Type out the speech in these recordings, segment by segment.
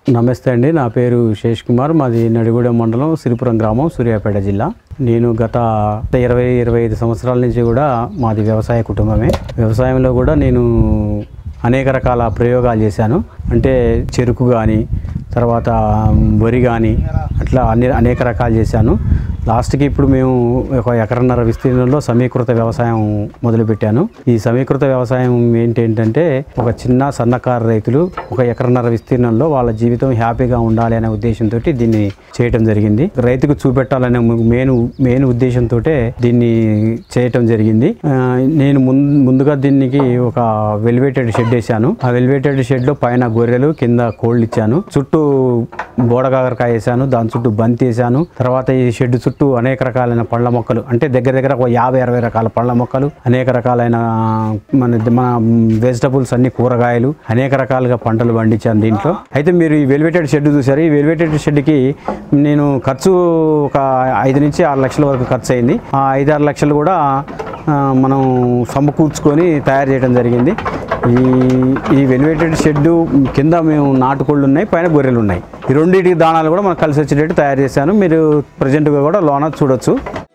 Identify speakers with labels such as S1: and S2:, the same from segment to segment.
S1: నమస్తే అండి నా పేరు శేష్ కుమార్ మాది నడిగూడెం మండలం సిరిపురం గ్రామం సూర్యాపేట జిల్లా నేను గత ఇరవై ఇరవై ఐదు సంవత్సరాల నుంచి కూడా మాది వ్యవసాయ కుటుంబమే వ్యవసాయంలో కూడా నేను అనేక రకాల ప్రయోగాలు చేశాను అంటే చెరుకు కానీ తర్వాత వరి కానీ అట్లా అన్ని అనేక రకాలు చేశాను లాస్ట్కి ఇప్పుడు మేము ఒక ఎకరన్నర విస్తీర్ణంలో సమీకృత వ్యవసాయం మొదలుపెట్టాను ఈ సమీకృత వ్యవసాయం ఏంటంటే ఒక చిన్న సన్నకారు రైతులు ఒక ఎకరన్నర విస్తీర్ణంలో వాళ్ళ జీవితం హ్యాపీగా ఉండాలి అనే ఉద్దేశంతో దీన్ని చేయటం జరిగింది రైతుకు చూపెట్టాలనే మెయిన్ మెయిన్ ఉద్దేశంతో దీన్ని చేయటం జరిగింది ఆ, నేను ముందు ముందుగా దీనికి ఒక వెలివేటెడ్ షెడ్ వేసాను ఆ వెలివేటెడ్ షెడ్ లో పైన గొర్రెలు కింద కోళ్ళు ఇచ్చాను చుట్టూ బోడకాకరకాయ వేసాను దాని చుట్టూ బంతి వేసాను తర్వాత ఈ షెడ్ చుట్టూ అనేక రకాలైన పళ్ళ మొక్కలు అంటే దగ్గర దగ్గర ఒక యాభై అరవై రకాల పళ్ళ మొక్కలు అనేక రకాలైన మన మన వెజిటబుల్స్ అన్ని కూరగాయలు అనేక రకాలుగా పంటలు పండించాను దీంట్లో అయితే మీరు ఈ వెలివేటెడ్ షెడ్ చూసారు ఈ వెలివేటెడ్ షెడ్కి నేను ఖర్చు ఒక ఐదు నుంచి ఆరు లక్షల వరకు ఖర్చు అయింది ఆ ఐదు ఆరు లక్షలు కూడా ఆ, మనం సమకూర్చుకొని తయారు చేయడం జరిగింది ఈ ఈ వెలివేటెడ్ షెడ్ కింద మేము నాటుకోళ్ళు ఉన్నాయి పైన గొర్రెలు ఉన్నాయి ఈ రెండింటికి దానాలు కూడా మనకు కలిసి వచ్చేటట్టు తయారు చేశాను మీరు ప్రజెంట్గా కూడా లోన చూడొచ్చు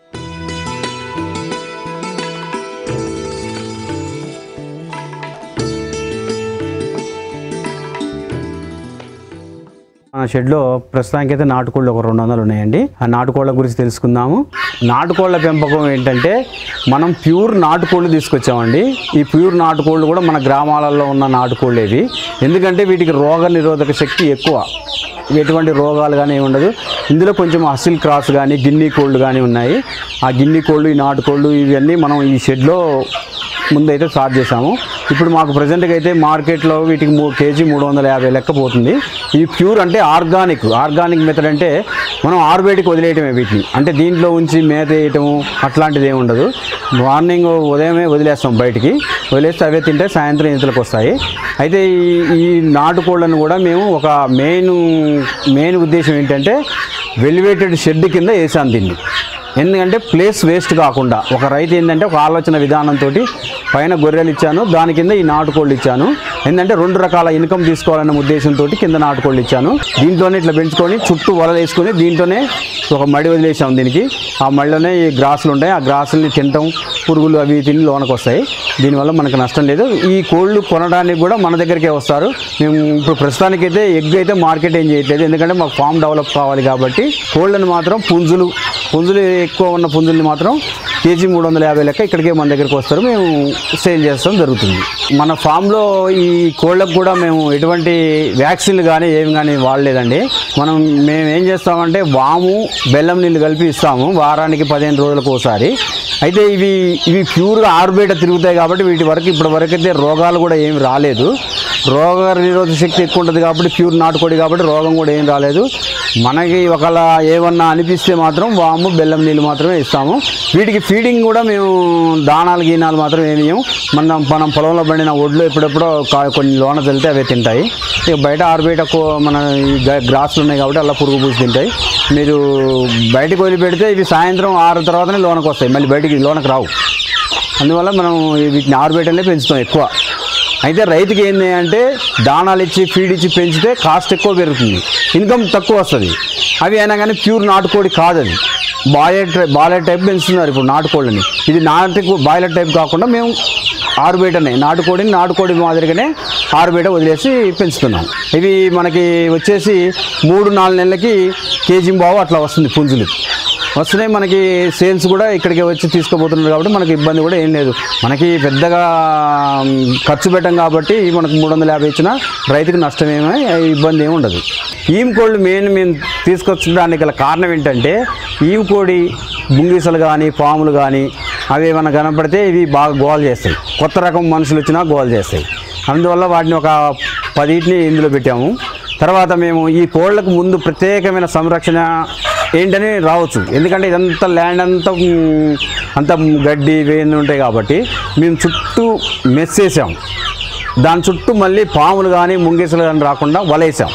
S1: ఆ షెడ్లో ప్రస్తుతానికి అయితే నాటుకోళ్ళు ఒక రెండు వందలు ఉన్నాయండి ఆ నాటుకోళ్ళ గురించి తెలుసుకుందాము నాటుకోళ్ళ పెంపకం ఏంటంటే మనం ప్యూర్ నాటుకోళ్ళు తీసుకొచ్చామండి ఈ ప్యూర్ నాటుకోళ్ళు కూడా మన గ్రామాలలో ఉన్న నాటుకోళ్ళు ఇవి ఎందుకంటే వీటికి రోగ నిరోధక శక్తి ఎక్కువ ఎటువంటి రోగాలు కానీ ఏమి ఉండదు ఇందులో కొంచెం అసిల్ క్రాస్ కానీ గిన్నీ కోళ్ళు కానీ ఉన్నాయి ఆ గిన్నీ కోళ్ళు ఈ నాటుకోళ్ళు ఇవన్నీ మనం ఈ షెడ్లో ముందైతే స్టార్ట్ చేసాము ఇప్పుడు మాకు ప్రజెంట్గా అయితే మార్కెట్లో వీటికి మూ కేజీ మూడు వందల యాభై లెక్క పోతుంది ఈ ప్యూర్ అంటే ఆర్గానిక్ ఆర్గానిక్ మెథడ్ అంటే మనం ఆరుబయటికి వదిలేయటమే వీటిని అంటే దీంట్లో ఉంచి మేత వేయటము అట్లాంటిది ఏమి ఉండదు మార్నింగ్ ఉదయమే వదిలేస్తాం బయటికి వదిలేస్తే అవే తింటే సాయంత్రం ఇంతలకు వస్తాయి అయితే ఈ ఈ నాటుకోళ్ళను కూడా మేము ఒక మెయిన్ మెయిన్ ఉద్దేశం ఏంటంటే వెలివేటెడ్ షెడ్ కింద వేసాను దీన్ని ఎందుకంటే ప్లేస్ వేస్ట్ కాకుండా ఒక రైతు ఏంటంటే ఒక ఆలోచన విధానంతో పైన గొర్రెలు ఇచ్చాను దాని కింద ఈ నాటుకోళ్ళు ఇచ్చాను ఏంటంటే రెండు రకాల ఇన్కమ్ తీసుకోవాలన్న ఉద్దేశంతో కింద నాటుకోళ్ళు ఇచ్చాను దీంట్లోనే ఇట్లా పెంచుకొని చుట్టూ వలలు వేసుకొని దీంట్లోనే ఒక మడి వదిలేసాం దీనికి ఆ మడిలోనే ఈ గ్రాసులు ఉంటాయి ఆ గ్రాసుల్ని తినటం పురుగులు అవి తిని లోనకు వస్తాయి దీనివల్ల మనకు నష్టం లేదు ఈ కోళ్ళు కొనడానికి కూడా మన దగ్గరికే వస్తారు మేము ఇప్పుడు ప్రస్తుతానికైతే ఎగ్ అయితే మార్కెట్ ఏం చేయట్లేదు ఎందుకంటే మాకు ఫామ్ డెవలప్ కావాలి కాబట్టి కోళ్ళను మాత్రం పుంజులు పుంజులు ఎక్కువ ఉన్న పుంజుల్ని మాత్రం కేజీ మూడు వందల యాభై లెక్క ఇక్కడికే మన దగ్గరికి వస్తారు మేము సేల్ చేస్తాం జరుగుతుంది మన ఫామ్లో ఈ కోళ్ళకు కూడా మేము ఎటువంటి వ్యాక్సిన్లు కానీ ఏమి కానీ వాడలేదండి మనం మేము ఏం చేస్తామంటే వాము బెల్లం నీళ్ళు కలిపి ఇస్తాము వారానికి పదిహేను రోజులకు ఒకసారి అయితే ఇవి ఇవి ప్యూర్గా ఆరుబయట తిరుగుతాయి కాబట్టి వీటి వరకు ఇప్పటి వరకు అయితే రోగాలు కూడా ఏమి రాలేదు రోగ నిరోధక శక్తి ఎక్కువ ఉంటుంది కాబట్టి ప్యూర్ నాటుకోడి కాబట్టి రోగం కూడా ఏం రాలేదు మనకి ఒకవేళ ఏమన్నా అనిపిస్తే మాత్రం వాము బెల్లం నీళ్ళు మాత్రమే ఇస్తాము వీటికి ఫీడింగ్ కూడా మేము దానాలు గీనాలు మాత్రం ఏమి ఇయ్యము. మనం మనం పొలంలో పండిన ఒడ్లు ఎప్పుడెప్పుడో కా- కొన్ని లోన చల్లితే అవే తింటాయి ఇక బయట ఆరుబయట కో- మన ఈ గ- గ్రాసులు ఉన్నాయి కాబట్టి అలా పురుగు పూసి తింటాయి మీరు బయటకు వదిలిపెడితే ఇవి సాయంత్రం ఆరు తర్వాతనే లోనకు వస్తాయి మళ్ళీ బయటికి లోనకు రావు అందువల్ల మనం వీటిని ఆరుబయటనే పెంచుతాం ఎక్కువ అయితే రైతుకి ఏంటి అంటే దానాలు ఇచ్చి ఫీడ్ ఇచ్చి పెంచితే కాస్ట్ ఎక్కువ పెరుగుతుంది ఇన్కమ్ తక్కువ వస్తుంది అవి అయినా కానీ ప్యూర్ నాటుకోడి కాదు అది బాయిలర్ టైప్ బాయిలర్ టైప్ పెంచుతున్నారు ఇప్పుడు నాటుకోళ్ళని ఇది నాటు బాయిలర్ టైప్ కాకుండా మేము ఆరుబయటనే నాటుకోడిని నాటుకోడి మాదిరిగానే ఆరుబయట వదిలేసి పెంచుతున్నాం ఇవి మనకి వచ్చేసి మూడు నాలుగు నెలలకి కేజీ బావు అట్లా వస్తుంది పుంజులు వస్తున్నాయి మనకి సేల్స్ కూడా ఇక్కడికి వచ్చి తీసుకుపోతున్నారు కాబట్టి మనకి ఇబ్బంది కూడా ఏం లేదు మనకి పెద్దగా మ్, ఖర్చు పెట్టం కాబట్టి మనకు మూడు వందల యాభై ఇచ్చినా రైతుకు నష్టమేమీ ఇబ్బంది ఏమి ఉండదు ఈం కోళ్ళు మెయిన్ మేము తీసుకొచ్చడానికి గల కారణం ఏంటంటే ఈం కోడి బుంగీసలు కానీ పాములు కానీ అవి ఏమైనా కనపడితే ఇవి బాగా గోల్ చేస్తాయి కొత్త రకం మనుషులు వచ్చినా గోల్ చేస్తాయి అందువల్ల వాటిని ఒక పదిటిని ఇందులో పెట్టాము తర్వాత మేము ఈ కోళ్ళకు ముందు ప్రత్యేకమైన సంరక్షణ ఏంటని రావచ్చు ఎందుకంటే ఇదంతా ల్యాండ్ అంతా మ్, అంతా గడ్డి వేయని ఉంటాయి కాబట్టి మేము చుట్టూ మెస్ వేసాం దాని చుట్టూ మళ్ళీ పాములు కానీ ముంగేసులు కానీ రాకుండా వలేసాం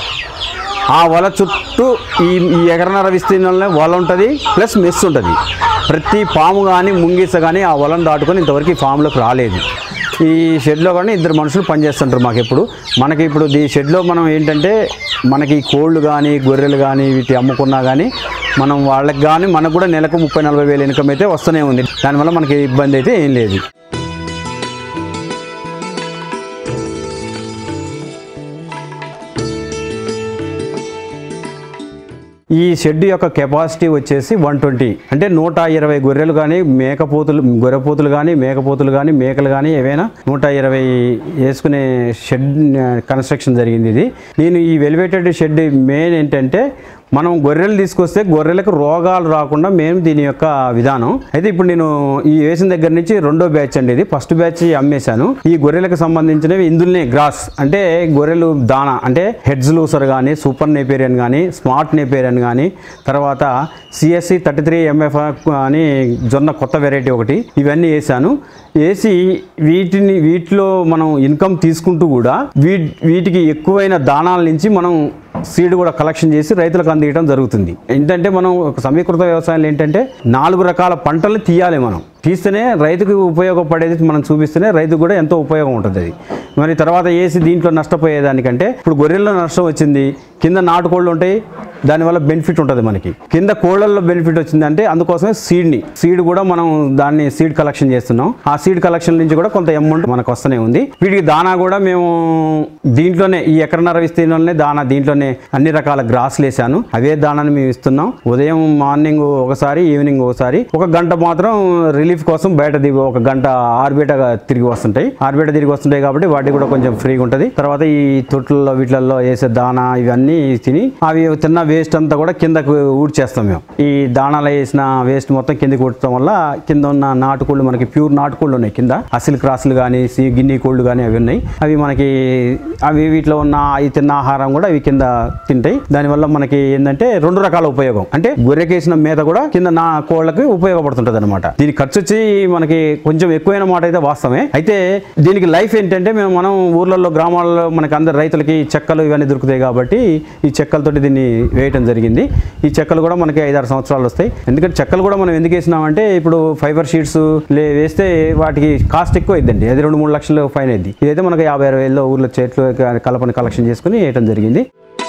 S1: ఆ వల చుట్టూ ఈ ఈ ఎకరన్నర విస్తీర్ణంలో వల ఉంటుంది ప్లస్ మెస్ ఉంటుంది ప్రతి పాము కానీ ముంగిస కానీ ఆ వలను దాటుకొని ఇంతవరకు ఈ ఫామ్లోకి రాలేదు ఈ షెడ్లో కూడా ఇద్దరు మనుషులు పనిచేస్తుంటారు మాకు ఎప్పుడు మనకి ఇప్పుడు ఈ షెడ్లో మనం ఏంటంటే మనకి కోళ్ళు కానీ గొర్రెలు కానీ వీటి అమ్ముకున్నా కానీ మనం వాళ్ళకి కానీ మనకు కూడా నెలకు ముప్పై నలభై వేలు ఇన్కమ్ అయితే వస్తూనే ఉంది దానివల్ల మనకి ఇబ్బంది అయితే ఏం లేదు ఈ షెడ్ యొక్క కెపాసిటీ వచ్చేసి వన్ ట్వంటీ అంటే నూట ఇరవై గొర్రెలు కానీ మేకపోతులు గొర్రెపోతులు కానీ మేకపోతులు కానీ మేకలు కానీ ఏవైనా నూట ఇరవై వేసుకునే షెడ్ కన్స్ట్రక్షన్ జరిగింది ఇది నేను ఈ వెలివేటెడ్ షెడ్ మెయిన్ ఏంటంటే మనం గొర్రెలు తీసుకొస్తే గొర్రెలకు రోగాలు రాకుండా మేము దీని యొక్క విధానం అయితే ఇప్పుడు నేను ఈ వేసిన దగ్గర నుంచి రెండో బ్యాచ్ అండి ఇది ఫస్ట్ బ్యాచ్ అమ్మేశాను ఈ గొర్రెలకు సంబంధించినవి ఇందులోనే గ్రాస్ అంటే గొర్రెలు దానా అంటే హెడ్స్ లూసర్ కానీ సూపర్ నేపేరియన్ కానీ స్మార్ట్ నేపేరియన్ కానీ తర్వాత సిఎస్సి థర్టీ త్రీ ఎంఎఫ్ అని జొన్న కొత్త వెరైటీ ఒకటి ఇవన్నీ వేసాను వేసి వీటిని వీటిలో మనం ఇన్కమ్ తీసుకుంటూ కూడా వీ వీటికి ఎక్కువైన దానాల నుంచి మనం సీడ్ కూడా కలెక్షన్ చేసి రైతులకు అందించడం జరుగుతుంది ఏంటంటే మనం ఒక సమీకృత వ్యవసాయంలో ఏంటంటే నాలుగు రకాల పంటలు తీయాలి మనం తీస్తేనే రైతుకు ఉపయోగపడేది మనం చూపిస్తేనే రైతుకు కూడా ఎంతో ఉపయోగం ఉంటుంది అది మరి తర్వాత వేసి దీంట్లో నష్టపోయేదానికంటే ఇప్పుడు గొర్రెల్లో నష్టం వచ్చింది కింద నాటుకోళ్ళు ఉంటాయి దానివల్ల బెనిఫిట్ ఉంటుంది మనకి కింద కోళ్ళల్లో బెనిఫిట్ వచ్చిందంటే అందుకోసమే సీడ్ని సీడ్ కూడా మనం దాన్ని సీడ్ కలెక్షన్ చేస్తున్నాం ఆ సీడ్ కలెక్షన్ నుంచి కూడా కొంత అమౌంట్ మనకు వస్తూనే ఉంది వీటికి దానా కూడా మేము దీంట్లోనే ఈ ఎకరన్నర విస్తీర్ణంలోనే దానా దీంట్లోనే అన్ని రకాల గ్రాసులు వేసాను అవే దానాన్ని మేము ఇస్తున్నాం ఉదయం మార్నింగ్ ఒకసారి ఈవినింగ్ ఒకసారి ఒక గంట మాత్రం రిలీఫ్ కోసం బయట దిగి ఒక గంట ఆరుబేట తిరిగి వస్తుంటాయి ఆరుబేట తిరిగి వస్తుంటాయి కాబట్టి వాటికి కూడా కొంచెం ఫ్రీగా ఉంటుంది తర్వాత ఈ తొట్లలో వీటిలలో వేసే దానా ఇవన్నీ తిని అవి తిన్న వేస్ట్ అంతా కూడా కిందకు ఊడ్చేస్తాం మేము ఈ దానాలు వేసిన వేస్ట్ మొత్తం కిందకి ఊడ్చడం వల్ల కింద ఉన్న నాటుకోళ్ళు మనకి ప్యూర్ నాటుకోళ్ళు ఉన్నాయి కింద అసిల్ క్రాసులు కానీ గిన్నె కోళ్ళు కానీ అవి ఉన్నాయి అవి మనకి అవి వీటిలో ఉన్న ఈ తిన్న ఆహారం కూడా అవి కింద తింటాయి దానివల్ల మనకి ఏంటంటే రెండు రకాల ఉపయోగం అంటే గొర్రెకేసిన మేత కూడా కింద నా కోళ్ళకి ఉపయోగపడుతుంటది అనమాట దీని ఖర్చు వచ్చి మనకి కొంచెం ఎక్కువైన మాట అయితే వాస్తవమే అయితే దీనికి లైఫ్ ఏంటంటే మేము మనం ఊర్లలో గ్రామాల్లో మనకి అందరు రైతులకి చెక్కలు ఇవన్నీ దొరుకుతాయి కాబట్టి ఈ చెక్కలతోటి దీన్ని వేయటం జరిగింది ఈ చెక్కలు కూడా మనకి ఐదారు సంవత్సరాలు వస్తాయి ఎందుకంటే చెక్కలు కూడా మనం ఎందుకు వేసినామంటే ఇప్పుడు ఫైబర్ షీట్స్ లే వేస్తే వాటికి కాస్ట్ ఎక్కువ అయిందండి అది రెండు మూడు లక్షలు ఫైన్ అయింది ఇదైతే మనకి యాభై అరవై వేలలో ఊర్లో చెట్లు కలపని కలెక్షన్ చేసుకుని వేయటం జరిగింది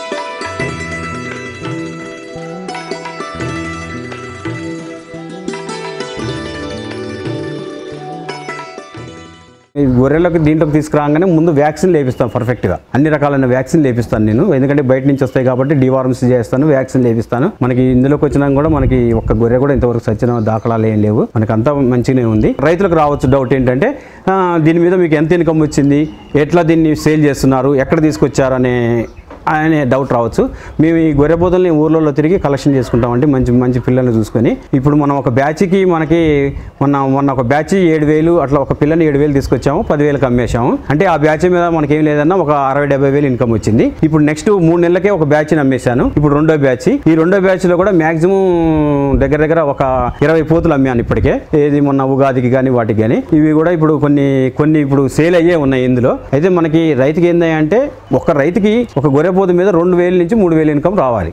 S1: ఈ గొర్రెలకు దీంట్లోకి తీసుకురాగానే ముందు వ్యాక్సిన్ లేపిస్తాను పర్ఫెక్ట్గా అన్ని రకాలైన వ్యాక్సిన్ లేపిస్తాను నేను ఎందుకంటే బయట నుంచి వస్తాయి కాబట్టి డివార్మ్స్ చేస్తాను వ్యాక్సిన్ లేపిస్తాను మనకి ఇందులోకి వచ్చినా కూడా మనకి ఒక్క గొర్రె కూడా ఇంతవరకు సచ్చిన దాఖలాలు ఏం లేవు మనకి అంతా మంచిగానే ఉంది రైతులకు రావచ్చు డౌట్ ఏంటంటే ఆ, దీని మీద మీకు ఎంత ఇన్కమ్ వచ్చింది ఎట్లా దీన్ని సేల్ చేస్తున్నారు ఎక్కడ తీసుకొచ్చారు అనే అనే డౌట్ రావచ్చు మేము ఈ గొర్రెపోతుల్ని ఊర్లలో తిరిగి కలెక్షన్ చేసుకుంటామండి మంచి మంచి పిల్లల్ని చూసుకొని ఇప్పుడు మనం ఒక బ్యాచ్కి మనకి మొన్న మొన్న ఒక బ్యాచ్ ఏడు వేలు అట్లా ఒక పిల్లని ఏడు వేలు తీసుకొచ్చాము పదివేలకు అమ్మేశాము అంటే ఆ బ్యాచ్ మీద మనకి ఏం లేదన్నా ఒక అరవై డెబ్బై వేలు ఇన్కమ్ వచ్చింది ఇప్పుడు నెక్స్ట్ మూడు నెలలకే ఒక బ్యాచ్ అమ్మేశాను ఇప్పుడు రెండో బ్యాచ్ ఈ రెండో బ్యాచ్ లో కూడా మాక్సిమం దగ్గర దగ్గర ఒక ఇరవై పోతులు అమ్మాను ఇప్పటికే ఏది మొన్న ఉగాదికి కానీ వాటికి కానీ ఇవి కూడా ఇప్పుడు కొన్ని కొన్ని ఇప్పుడు సేల్ అయ్యే ఉన్నాయి ఇందులో అయితే మనకి రైతుకి ఏంది అంటే ఒక రైతుకి ఒక గొర్రెపోతు మీద రెండు వేల నుంచి మూడు వేలు ఇన్కమ్ రావాలి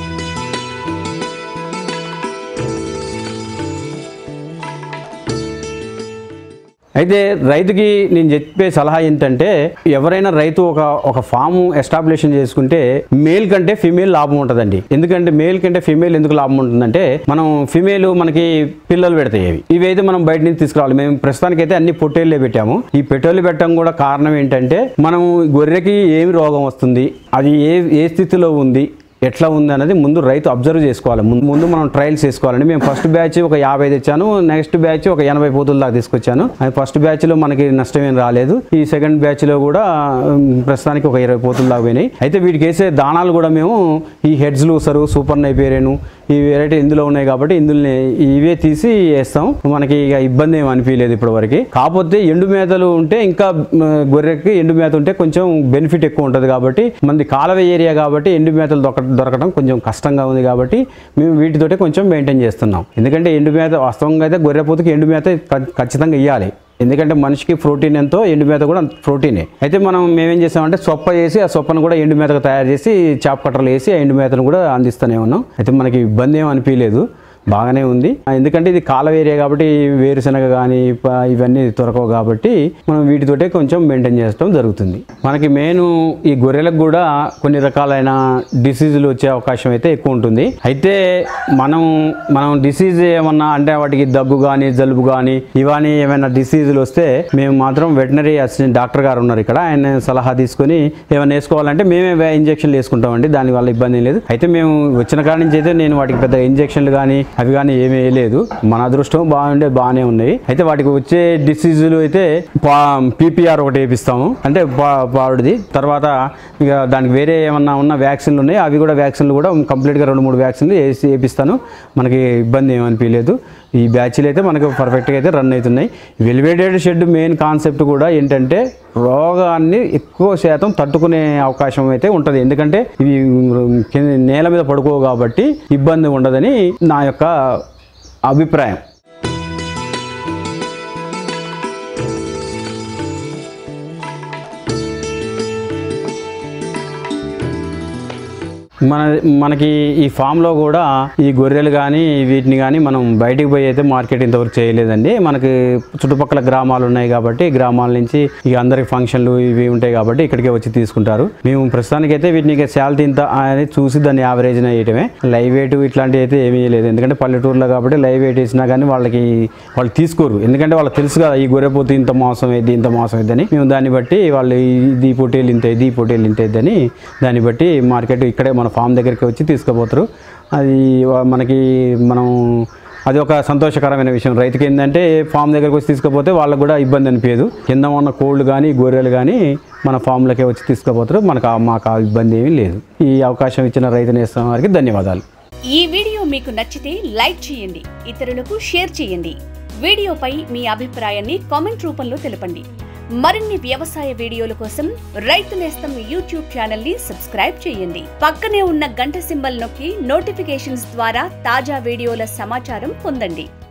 S1: అయితే రైతుకి నేను చెప్పే సలహా ఏంటంటే ఎవరైనా రైతు ఒక ఒక ఫామ్ ఎస్టాబ్లిషన్ చేసుకుంటే మేల్ కంటే ఫిమేల్ లాభం ఉంటుందండి ఎందుకంటే మేల్ కంటే ఫిమేల్ ఎందుకు లాభం ఉంటుందంటే మనం ఫిమేల్ మనకి పిల్లలు పెడతాయి ఇవి ఇవి అయితే మనం బయట నుంచి తీసుకురావాలి మేము ప్రస్తుతానికి అయితే అన్ని పొట్టేళ్ళే పెట్టాము ఈ పెట్రోల్ పెట్టడం కూడా కారణం ఏంటంటే మనం గొర్రెకి ఏమి రోగం వస్తుంది అది ఏ ఏ స్థితిలో ఉంది ఎట్లా ఉంది అనేది ముందు రైతు అబ్జర్వ్ చేసుకోవాలి ముందు ముందు మనం ట్రయల్స్ చేసుకోవాలండి మేము ఫస్ట్ బ్యాచ్ ఒక యాభై తెచ్చాను నెక్స్ట్ బ్యాచ్ ఒక ఎనభై పోతుల దాకా తీసుకొచ్చాను అది ఫస్ట్ బ్యాచ్ లో మనకి నష్టం ఏం రాలేదు ఈ సెకండ్ బ్యాచ్ లో కూడా ఉమ్, ప్రస్తుతానికి ఒక ఇరవై పోతుల దాకా పోయినాయి అయితే వీటికి వేసే దానాలు కూడా మేము ఈ హెడ్స్ లూసరు సూపర్ నైపేరియను ఈ వెరైటీ ఇందులో ఉన్నాయి కాబట్టి ఇందులో ఇవే తీసి వేస్తాం మనకి ఇక ఇబ్బంది ఏమి అనిపించలేదు ఇప్పటి వరకు కాకపోతే ఎండు మేతలు ఉంటే ఇంకా మ్, గొర్రెకి ఎండు మేత ఉంటే కొంచెం బెనిఫిట్ ఎక్కువ ఉంటుంది కాబట్టి మనది కాలవ ఏరియా కాబట్టి ఎండు మేతలు దొరక దొరకడం కొంచెం కష్టంగా ఉంది కాబట్టి మేము వీటితోటే కొంచెం మెయింటైన్ చేస్తున్నాం ఎందుకంటే ఎండు మేత వాస్తవంగా అయితే గొర్రెపోతుకి ఎండు మేత ఖ- ఖచ్చితంగా ఇవ్వాలి ఎందుకంటే మనిషికి ప్రోటీన్ ఎంతో ఎండు మేత కూడా అంత ప్రోటీనే అయితే మనం మేమేం చేసామంటే సొప్ప చేసి ఆ సొప్పను కూడా ఎండు మేతకు తయారు చేసి చాప్ కట్టర్లు వేసి ఆ ఎండు మేతను కూడా అందిస్తూనే ఉన్నాం అయితే మనకి ఇబ్బంది ఏం అనిపించలేదు బాగానే ఉంది ఎందుకంటే ఇది కాలం ఏరియా కాబట్టి వేరుశనగ కానీ ఇవన్నీ దొరకవు కాబట్టి మనం వీటితోటే కొంచెం మెయింటైన్ చేయడం జరుగుతుంది మనకి మెయిన్ ఈ గొర్రెలకు కూడా కొన్ని రకాలైన డిసీజులు వచ్చే అవకాశం అయితే ఎక్కువ ఉంటుంది అయితే మనం మనం డిసీజ్ ఏమన్నా అంటే వాటికి దగ్గు కానీ జలుబు కానీ ఇవన్నీ ఏమైనా డిసీజులు వస్తే మేము మాత్రం వెటనరీ అసిస్టెంట్ డాక్టర్ గారు ఉన్నారు ఇక్కడ ఆయన సలహా తీసుకొని ఏమైనా వేసుకోవాలంటే మేమే ఇంజక్షన్లు వేసుకుంటామండి దాని వల్ల ఇబ్బంది ఏం లేదు అయితే మేము వచ్చిన కాడి నుంచి అయితే నేను వాటికి పెద్ద ఇంజక్షన్లు కానీ అవి కానీ ఏమీ వేయలేదు మన అదృష్టం బాగుండే బాగానే ఉన్నాయి అయితే వాటికి వచ్చే డిసీజులు అయితే పీపీఆర్ ఒకటి వేపిస్తాము అంటే పా- పాడుది తర్వాత ఇక దానికి వేరే ఏమన్నా ఉన్న వ్యాక్సిన్లు ఉన్నాయి అవి కూడా వ్యాక్సిన్లు కూడా కంప్లీట్గా రెండు మూడు వ్యాక్సిన్లు వేసి వేపిస్తాను మనకి ఇబ్బంది ఏమనిపించలేదు ఈ బ్యాచ్లు అయితే మనకు పర్ఫెక్ట్గా అయితే రన్ అవుతున్నాయి వెలివేటెడ్ షెడ్ మెయిన్ కాన్సెప్ట్ కూడా ఏంటంటే రోగాన్ని ఎక్కువ శాతం తట్టుకునే అవకాశం అయితే ఉంటుంది ఎందుకంటే ఇవి కింద- నేల మీద పడుకోవు కాబట్టి ఇబ్బంది ఉండదని నా యొక్క అభిప్రాయం మన మనకి ఈ ఫామ్లో కూడా ఈ గొర్రెలు కానీ వీటిని కానీ మనం బయటికి పోయి అయితే మార్కెట్ ఇంతవరకు చేయలేదండి మనకి చుట్టుపక్కల గ్రామాలు ఉన్నాయి కాబట్టి గ్రామాల నుంచి ఇక అందరికి ఫంక్షన్లు ఇవి ఉంటాయి కాబట్టి ఇక్కడికే వచ్చి తీసుకుంటారు మేము ప్రస్తుతానికి అయితే వీటిని ఇక శాలరీ ఇంత అని చూసి దాన్ని యావరేజ్ వేయటమే లైవ్ వెయిట్ ఇట్లాంటివి అయితే ఏమీ లేదు ఎందుకంటే పల్లెటూరులో కాబట్టి లైవ్ వెయిట్ వేసినా కానీ వాళ్ళకి వాళ్ళు తీసుకోరు ఎందుకంటే వాళ్ళకి తెలుసు కదా ఈ గొర్రెపోతు ఇంత మోసం అయింది ఇంత మోసం అయిందని మేము దాన్ని బట్టి వాళ్ళు ఇది పొట్టేలు ఇంత ఇది పొట్టేలు ఇంత అని దాన్ని బట్టి మార్కెట్ ఇక్కడే మన ఫామ్ దగ్గరికి వచ్చి తీసుకుపోతారు అది వా- మనకి మనం అది ఒక సంతోషకరమైన విషయం రైతుకి ఏంటంటే ఫామ్ దగ్గరికి వచ్చి తీసుకుపోతే వాళ్ళకు కూడా ఇబ్బంది అనిపించదు కింద ఉన్న కోళ్ళు కానీ గొర్రెలు కానీ మన ఫామ్లకే వచ్చి తీసుకుపోతారు మనకు ఆ- మాకు ఆ ఇబ్బంది ఏమీ లేదు ఈ అవకాశం ఇచ్చిన రైతు నేస్తం వారికి ధన్యవాదాలు
S2: ఈ వీడియో మీకు నచ్చితే లైక్ చేయండి ఇతరులకు షేర్ చేయండి వీడియోపై మీ అభిప్రాయాన్ని కామెంట్ రూపంలో తెలపండి మరిన్ని వ్యవసాయ వీడియోల కోసం రైతు నేస్తం యూట్యూబ్ ఛానల్ ని సబ్స్క్రైబ్ చేయండి పక్కనే ఉన్న గంట సింబల్ నొక్కి నోటిఫికేషన్స్ ద్వారా తాజా వీడియోల సమాచారం పొందండి